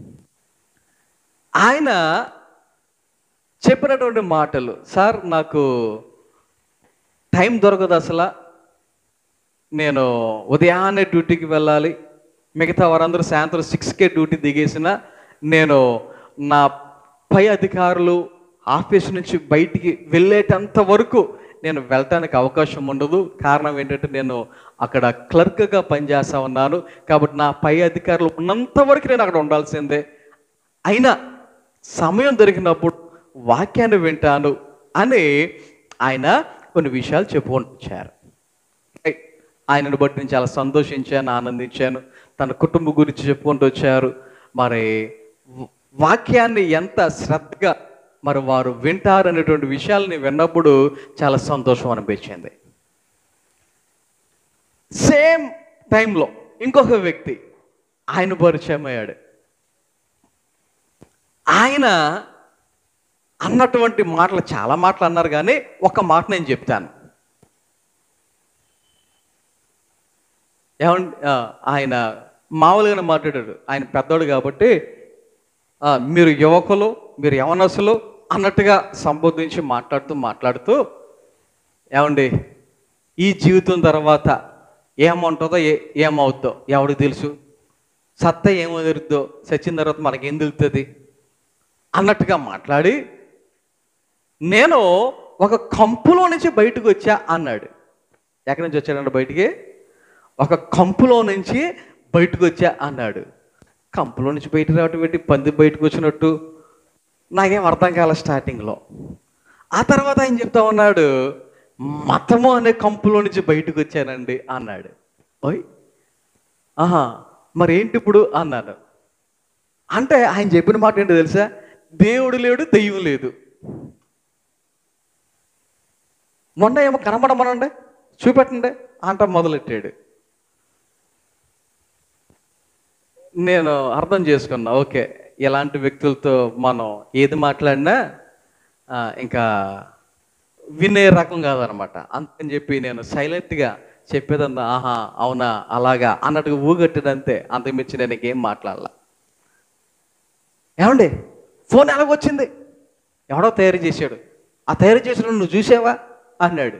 ఆయన చెప్పినటువంటి మాటలు సార్ నాకు టైం దొరకదు అసలు నేను ఉదయాన్నే డ్యూటీకి వెళ్ళాలి మిగతా వారందరూ సాయంత్రం సిక్స్కే డ్యూటీ దిగేసిన నేను నా పై అధికారులు ఆఫీస్ నుంచి బయటికి వెళ్ళేటంత వరకు నేను వెళ్ళటానికి అవకాశం ఉండదు కారణం ఏంటంటే నేను అక్కడ క్లర్క్గా పనిచేస్తా ఉన్నాను కాబట్టి నా పై అధికారులు ఉన్నంత వరకు నేను అక్కడ ఉండాల్సిందే అయినా సమయం దొరికినప్పుడు వాక్యాన్ని వింటాను అని ఆయన కొన్ని విషయాలు చెప్పుకుంటున్నారు రైట్. ఆయనను బట్టి నేను చాలా సంతోషించాను ఆనందించాను తన కుటుంబం గురించి చెప్పుకుంటూ వచ్చారు మరి వ- వాక్యాన్ని ఎంత శ్రద్ధగా మరి వారు వింటారు అనేటువంటి విషయాలని విన్నప్పుడు చాలా సంతోషం అనిపించింది సేమ్ టైంలో ఇంకొక వ్యక్తి ఆయన పరిచయం అయ్యాడు ఆయన అన్నటువంటి మాటలు చాలా మాటలు అన్నారు కానీ ఒక మాట నేను చెప్తాను ఏమండి ఆ, ఆయన మామూలుగానే మాట్లాడాడు ఆయన పెద్దోడు కాబట్టి ఆ, మీరు యువకులు మీరు యవనసులు అన్నట్టుగా సంబోధించి మాట్లాడుతూ మాట్లాడుతూ ఏమండి ఈ జీవితం తర్వాత ఏముంటుందో ఏ ఏమవుద్దో ఎవరికి తెలుసు సత్త ఏమో తెలుద్దో చచ్చిన తర్వాత మనకేం తెలుస్తుంది అన్నట్టుగా మాట్లాడి నేను ఒక కంపులో నుంచి బయటకు వచ్చా అన్నాడు ఎక్కడి నుంచి వచ్చాడంటే బయటికి ఒక కంపులో నుంచి బయటకు వచ్చా అన్నాడు కంపులో నుంచి బయటకు రావటం పెట్టి పంది బయటకు వచ్చినట్టు నాకేం అర్థం కాల స్టార్టింగ్లో ఆ తర్వాత ఆయన చెప్తా ఉన్నాడు మతము అనే కంపులో నుంచి బయటకు వచ్చానండి అన్నాడు ఓయ్ ఆహా మరి ఏంటి ఇప్పుడు అన్నాను అంటే ఆయన చెప్పిన మాట ఏంటో తెలుసా దేవుడు లేడు దెయ్యం లేదు మొన్న ఏమో కనబడమనండి చూపెట్టండి అంట మొదలెట్టాడు నేను అర్థం చేసుకున్నా ఓకే ఇలాంటి వ్యక్తులతో మనం ఏది మాట్లాడినా ఆ, ఇంకా వినే రకం కాదనమాట అందుకని చెప్పి నేను సైలెంట్గా చెప్పేదంతా ఆహా అవునా అలాగా అన్నట్టుగా ఊగట్టడంతే అంతకుమించి నేను ఇంకేం మాట్లాడాల ఏమండి ఫోన్ ఎలాగొచ్చింది ఎవడో తయారు చేశాడు ఆ తయారు చేసిన నువ్వు చూసావా అన్నాడు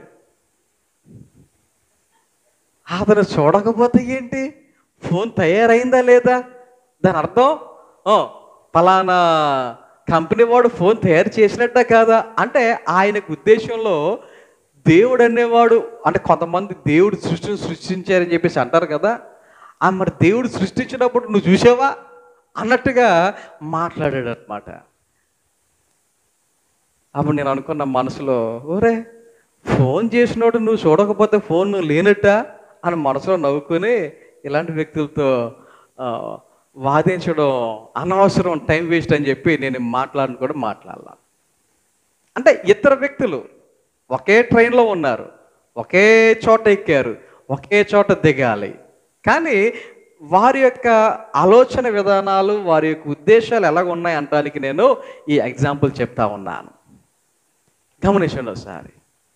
అతను చూడకపోతే ఏంటి ఫోన్ తయారైందా లేదా దాని అర్థం "ఓ, పలానా కంపెనీ వాడు ఫోన్ తయారు చేసినట్ట కాదా అంటే ఆయనకు ఉద్దేశంలో దేవుడు అనేవాడు అంటే కొంతమంది దేవుడు సృష్టిని సృష్టించారని చెప్పేసి అంటారు కదా ఆ మరి దేవుడు సృష్టించినప్పుడు నువ్వు చూసావా అన్నట్టుగా మాట్లాడాడు అనమాట అప్పుడు నేను అనుకున్న మనసులో ఓరే ఫోన్ చేసినోడు నువ్వు చూడకపోతే ఫోన్ నువ్వు లేనట్టా అని మనసులో నవ్వుకొని ఇలాంటి వ్యక్తులతో ఆ, వాదించడం అనవసరం టైం వేస్ట్ అని చెప్పి నేను మాట్లాడను కూడా మాట్లాడాల అంటే ఇద్దరు వ్యక్తులు ఒకే ట్రైన్లో ఉన్నారు ఒకే చోట ఎక్కారు ఒకే చోట దిగాలి కానీ వారి యొక్క ఆలోచన విధానాలు వారి యొక్క ఉద్దేశాలు ఎలాగ ఉన్నాయి అనడానికి నేను ఈ ఎగ్జాంపుల్ చెప్తా ఉన్నాను గమనించండి ఒకసారి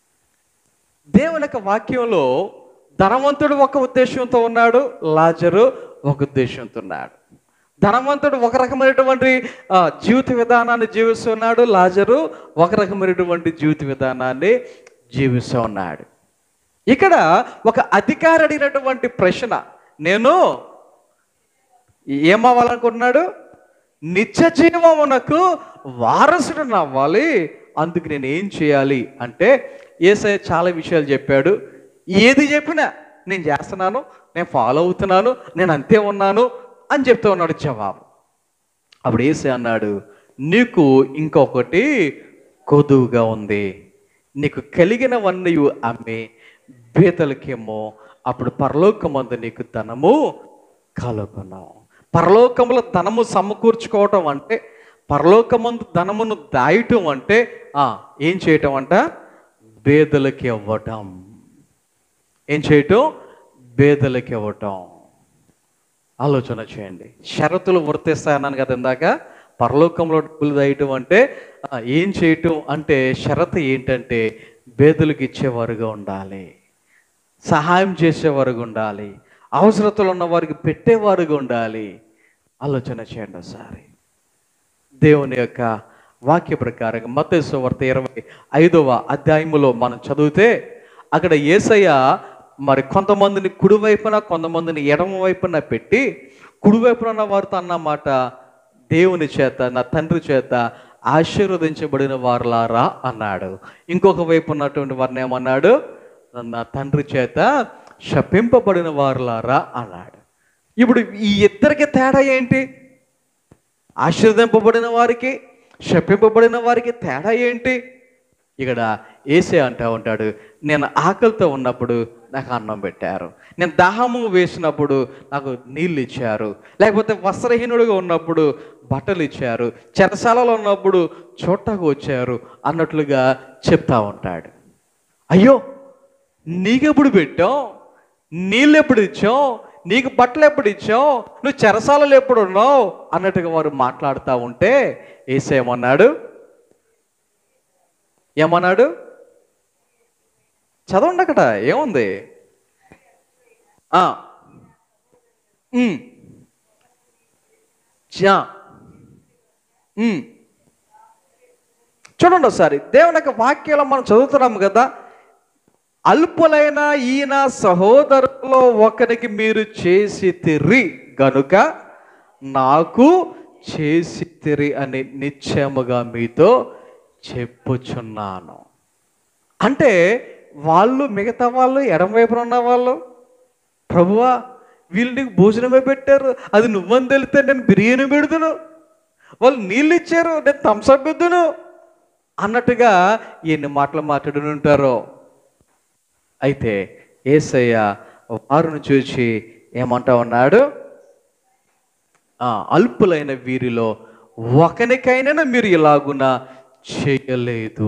దేవుని యొక్క వాక్యంలో ధనవంతుడు ఒక ఉద్దేశంతో ఉన్నాడు లాజరు ఒక ఉద్దేశంతో ఉన్నాడు ధనవంతుడు ఒక రకమైనటువంటి ఆ, జీవిత విధానాన్ని జీవిస్తున్నాడు లాజరు ఒక రకమైనటువంటి జీవిత విధానాన్ని జీవిస్తూ ఉన్నాడు ఇక్కడ ఒక అధికారి అడిగినటువంటి ప్రశ్న నేను ఏమవ్వాలనుకుంటున్నాడు నిత్య జీవమునకు వారసుడు అవ్వాలి అందుకు నేను ఏం చేయాలి అంటే ఏసయ్య చాలా విషయాలు చెప్పాడు ఏది చెప్పినా నేను చేస్తున్నాను నేను ఫాలో అవుతున్నాను నేను అంతే ఉన్నాను అని చెప్తూ ఉన్నాడు జవాబు అప్పుడు ఏసే అన్నాడు నీకు ఇంకొకటి కొదువుగా ఉంది నీకు కలిగినవన్నీ అమ్మి బీతలకేమో అప్పుడు పరలోకమందు నీకు ధనము కలుగును పరలోకములో ధనము సమకూర్చుకోవటం అంటే పరలోకమందు ధనమును దాయటం అంటే ఆ, ఏం చేయటం అంట బేదలకి ఇవ్వటం ఏం చేయటం బేదలకి ఇవ్వటం ఆలోచన చేయండి షరతులు వర్తిస్తాయన్నాను కదా ఇందాక పరలోకంలో డబ్బులు దాయటం అంటే ఆ, ఏం చేయటం అంటే షరతు ఏంటంటే బేదలకు ఇచ్చేవారుగా ఉండాలి సహాయం చేసేవారుగా ఉండాలి అవసరతలు ఉన్న వారికి పెట్టేవారుగా ఉండాలి ఆలోచన చేయండి ఒకసారి దేవుని యొక్క వాక్య ప్రకారంగా మత్తయి వార్త ఇరవై ఐదవ అధ్యాయములో మనం చదివితే అక్కడ ఏసయ్య మరి కొంతమందిని కుడివైపున కొంతమందిని ఎడమ వైపున పెట్టి కుడివైపున ఉన్న వారితో అన్నమాట దేవుని చేత నా తండ్రి చేత ఆశీర్వదించబడిన వారులారా అన్నాడు ఇంకొక వైపు ఉన్నటువంటి వారిని ఏమన్నాడు నా తండ్రి చేత శపింపబడిన వారులారా అన్నాడు ఇప్పుడు ఈ ఇద్దరికి తేడా ఏంటి ఆశీర్వదింపబడిన వారికి శపింపబడిన వారికి తేడా ఏంటి ఇక్కడ ఏసే అంటా ఉంటాడు నేను ఆకలితో ఉన్నప్పుడు నాకు అన్నం పెట్టారు నేను దాహము వేసినప్పుడు నాకు నీళ్ళు ఇచ్చారు లేకపోతే వస్త్రహీనుడిగా ఉన్నప్పుడు బట్టలు ఇచ్చారు చెరసాలలో ఉన్నప్పుడు చోటకు వచ్చారు అన్నట్లుగా చెప్తా ఉంటాడు అయ్యో నీకెప్పుడు పెట్టావు నీళ్ళు ఎప్పుడు ఇచ్చావు నీకు బట్టలు ఎప్పుడు ఇచ్చావు నువ్వు చెరసాలలో ఎప్పుడు ఉన్నావు అన్నట్టుగా వారు మాట్లాడుతూ ఉంటే ఏసేమన్నాడు ఏమన్నాడు చదవండి అక్కడ ఏముంది ఆ. ఉమ్. జా. ఉమ్. చూడండి ఒకసారి దేవుని యొక్క వాక్యాలు మనం చదువుతున్నాము కదా అల్పులైన ఈయన సహోదరులో ఒకరికి మీరు చేసి తిరి గనుక నాకు చేసి తిరి అని నిశ్చయముగా మీతో చెప్పుచున్నాను అంటే వాళ్ళు మిగతా వాళ్ళు ఎడమవైపున ఉన్న వాళ్ళు ప్రభువా వీళ్ళు నీకు భోజనమే పెట్టారు అది నువ్వని తెలితే నేను బిర్యానీ పెడుతును వాళ్ళు నీళ్ళు ఇచ్చారు నేను థమ్స్అప్ పెద్దును అన్నట్టుగా ఎన్ని మాటలు మాట్లాడుని ఉంటారో అయితే ఏసయ్య వారిని చూసి ఏమంటా ఉన్నాడు ఆ, అల్పులైన వీరిలో ఒకనికైనా మీరు ఇలాగున చేయలేదు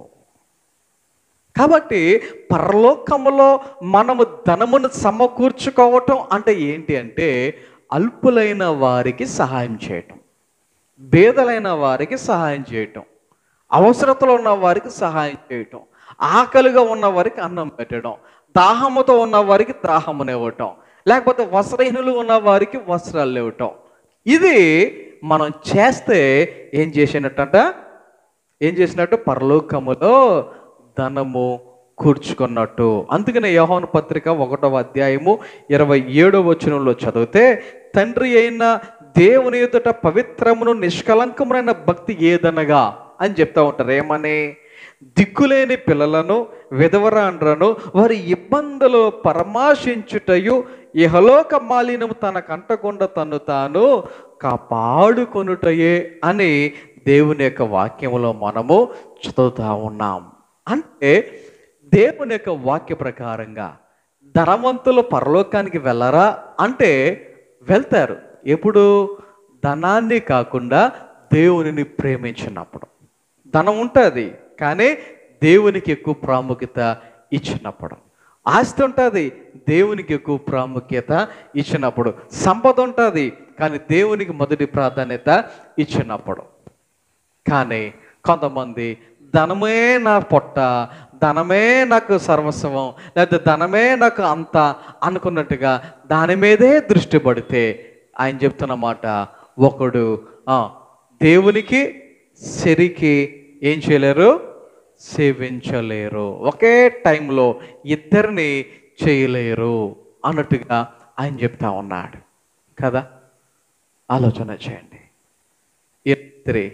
కాబట్టి పరలోకములో మనము ధనమును సమకూర్చుకోవటం అంటే ఏంటి అంటే అల్పులైన వారికి సహాయం చేయటం బేదలైన వారికి సహాయం చేయటం అవసరతలో ఉన్న వారికి సహాయం చేయటం ఆకలిగా ఉన్న వారికి అన్నం పెట్టడం దాహముతో ఉన్న వారికి దాహమునివ్వటం లేకపోతే వస్త్రహీనులు ఉన్న వారికి వస్త్రాలు ఇవ్వటం ఇది మనం చేస్తే ఏం చేసినట్టంట ఏం చేసినట్టు పరలోకములో ధనము కూర్చుకున్నట్టు అందుకనే యోహాను పత్రిక ఒకటవ అధ్యాయము ఇరవై ఏడవ వచనంలో చదివితే తండ్రి అయిన దేవుని ఎదుట పవిత్రమును నిష్కలంకమునైన భక్తి ఏదనగా అని చెప్తా ఉంటారు ఏమని దిక్కులేని పిల్లలను విధవరాండ్రను వారి ఇబ్బందులు పరమాశించుటయు ఇహలోక మాలినము తన కంటకుండా తను తాను కాపాడుకొనుటయే అని దేవుని యొక్క వాక్యములో మనము చదువుతా ఉన్నాం అంటే దేవుని యొక్క వాక్య ప్రకారంగా ధనవంతులు పరలోకానికి వెళ్ళరా అంటే వెళ్తారు ఎప్పుడు ధనాన్ని కాకుండా దేవునిని ప్రేమించినప్పుడు ధనం ఉంటుంది కానీ దేవునికి ఎక్కువ ప్రాముఖ్యత ఇచ్చినప్పుడు ఆస్తి ఉంటుంది దేవునికి ఎక్కువ ప్రాముఖ్యత ఇచ్చినప్పుడు సంపద ఉంటుంది కానీ దేవునికి మొదటి ప్రాధాన్యత ఇచ్చినప్పుడు కానీ కొంతమంది ధనమే నా పొట్ట ధనమే నాకు సర్వస్వం లేకపోతే ధనమే నాకు అంత అనుకున్నట్టుగా దాని మీదే దృష్టి పడితే ఆయన చెప్తున్న మాట ఒకడు ఆ, దేవునికి సరికి ఏం చేయలేరు సేవించలేరు ఒకే టైంలో ఇద్దరిని చేయలేరు అన్నట్టుగా ఆయన చెప్తా ఉన్నాడు కదా ఆలోచన చేయండి ఇద్దరి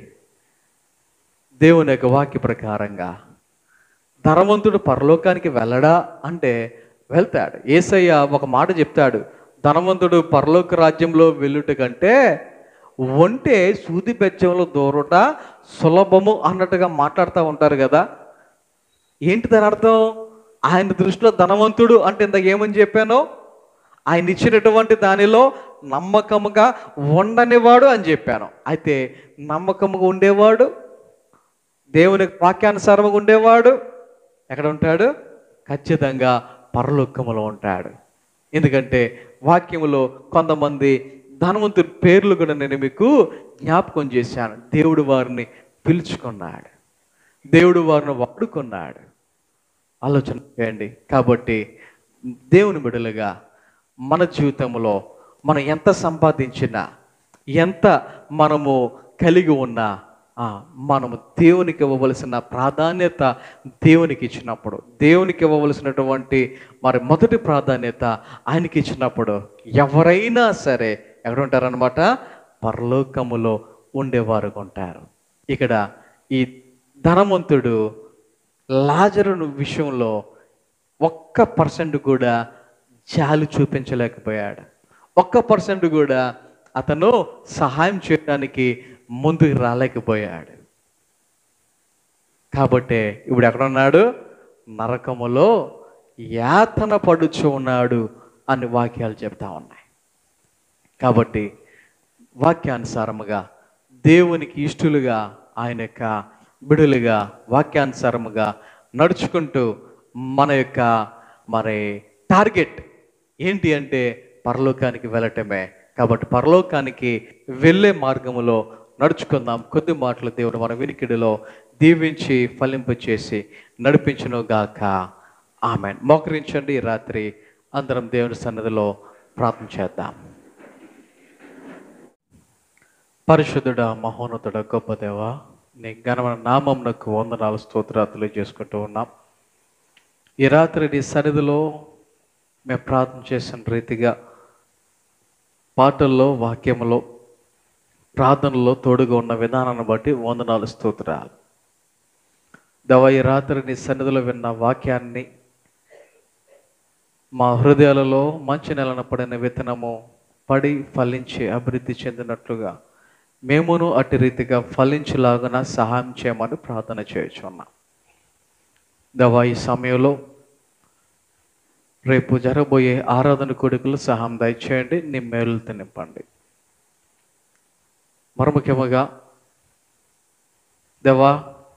దేవుని యొక్క వాక్య ప్రకారంగా ధనవంతుడు పరలోకానికి వెళ్ళడా అంటే వెళ్తాడు ఏసయ్య ఒక మాట చెప్తాడు ధనవంతుడు పరలోక రాజ్యంలో వెళ్ళుట కంటే ఒంటే సూది బెచ్చంలో దూరుట సులభము అన్నట్టుగా మాట్లాడుతూ ఉంటారు కదా ఏంటి దాని అర్థం ఆయన దృష్టిలో ధనవంతుడు అంటే ఇంత ఏమని చెప్పానో ఆయన ఇచ్చినటువంటి దానిలో నమ్మకముగా ఉండనివాడు అని చెప్పాను అయితే నమ్మకముగా ఉండేవాడు దేవుని వాక్యానుసారంగా ఉండేవాడు ఎక్కడ ఉంటాడు ఖచ్చితంగా పరలోకములో ఉంటాడు ఎందుకంటే వాక్యములో కొంతమంది ధనవంతుడి పేర్లు కూడా నేను మీకు జ్ఞాపకం చేశాను దేవుడు వారిని పిలుచుకున్నాడు దేవుడు వారిని వాడుకున్నాడు ఆలోచన చేయండి కాబట్టి దేవుని బిడలుగా మన జీవితంలో మనం ఎంత సంపాదించినా ఎంత మనము కలిగి ఉన్నా ఆ, మనము దేవునికి ఇవ్వవలసిన ప్రాధాన్యత దేవునికి ఇచ్చినప్పుడు దేవునికి ఇవ్వవలసినటువంటి మరి మొదటి ప్రాధాన్యత ఆయనకి ఇచ్చినప్పుడు ఎవరైనా సరే ఎక్కడ ఉంటారనమాట పరలోకములో ఉండేవారు ఉంటారు ఇక్కడ ఈ ధనవంతుడు లాజరును విషయంలో ఒక్క పర్సెంట్ కూడా జాలి చూపించలేకపోయాడు ఒక్క పర్సెంట్ కూడా అతను సహాయం చేయడానికి ముందుకు రాలేకపోయాడు కాబట్టి ఇప్పుడు ఎక్కడున్నాడు నరకములో యాతన పడుచు ఉన్నాడు అని వాక్యాలు చెప్తా ఉన్నాయి కాబట్టి వాక్యానుసారముగా దేవునికి ఇష్టలుగా ఆయన యొక్క బిడులుగా వాక్యానుసారముగా నడుచుకుంటూ మన యొక్క మరి టార్గెట్ ఏంటి అంటే పరలోకానికి వెళ్ళటమే కాబట్టి పరలోకానికి వెళ్ళే మార్గములో నడుచుకుందాం కొద్ది మాటలు దేవుడు మన వినికిడిలో దీవించి ఫలింప చేసి నడిపించును గాక ఆమె మోకరించండి ఈ రాత్రి అందరం దేవుని సన్నిధిలో ప్రార్థన చేద్దాం పరిశుద్ధుడ మహోన్నతుడ గొప్ప దేవ నీ ఘనమైన నామంనకు వందనాలు స్తోత్రాలు చేసుకుంటూ ఉన్నాం ఈ రాత్రి నీ సన్నిధిలో మేము ప్రార్థన చేసిన రీతిగా పాటల్లో వాక్యములో ప్రార్థనలో తోడుగా ఉన్న విధానాన్ని బట్టి వందనాలు స్తోత్రాలు దవ ఈ రాత్రి నీ సన్నిధిలో విన్న వాక్యాన్ని మా హృదయాలలో మంచి నెలన పడిన విత్తనము పడి ఫలించి అభివృద్ధి చెందినట్లుగా మేమును అట్టి రీతిగా ఫలించేలాగున సహాయం చేయమని ప్రార్థన చేయుచున్నాం దవా ఈ సమయంలో రేపు జరగబోయే ఆరాధన కొడుకులు సహాయం దయచేయండి నీ మేలుతో నింపండి మరి ముఖ్యముగా దేవా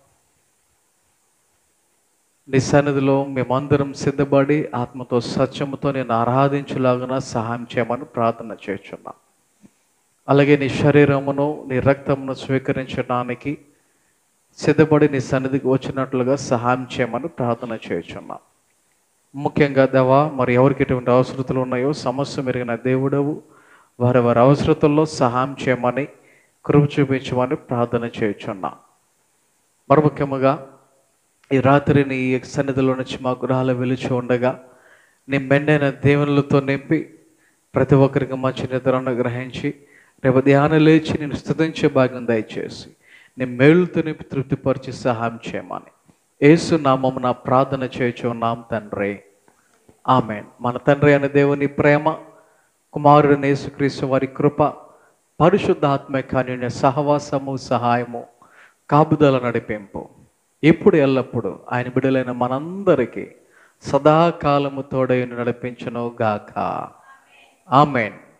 నీ సన్నిధిలో మేమందరం సిద్ధపడి ఆత్మతో సత్యముతో నేను ఆరాధించులాగున సహాయం చేయమని ప్రార్థన చేస్తున్నాం అలాగే నీ శరీరమును నీ రక్తమును స్వీకరించడానికి సిద్ధపడి నీ సన్నిధికి వచ్చినట్లుగా సహాయం చేయమని ప్రార్థన చేస్తున్నాం ముఖ్యంగా దేవా మరి ఎవరికి ఎటువంటి అవసరతలు ఉన్నాయో సమస్య మెరిగిన దేవుడవు వారి వారి అవసరతల్లో సహాయం చేయమని కృప చూపించమని ప్రార్థన చేయుచున్నాం మరి ముఖ్యముగా ఈ రాత్రి నీ సన్నిధిలో నుంచి మా గృహాలు వెలిచి ఉండగా నీ మెండైన దేవునులతో నింపి ప్రతి ఒక్కరికి మంచి నిద్రను గ్రహించి రేపు ధ్యానం లేచి నేను స్థుతించే భాగ్యం దయచేసి నీ మేలుతో నింపి తృప్తిపరిచి సహాయం చేయమని ఏసు నామమున ప్రార్థన చేయుచున్నాం తండ్రి ఆమె మన తండ్రి అనే దేవుని ప్రేమ కుమారుడు యేసుక్రీస్తు వారి కృప పరిశుద్ధాత్మ కాన్యుని సహవాసము సహాయము కాపుదల నడిపింపు ఇప్పుడు ఎల్లప్పుడు ఆయన బిడలైన మనందరికీ సదాకాలము తోడైన నడిపించను గాక ఆమెన్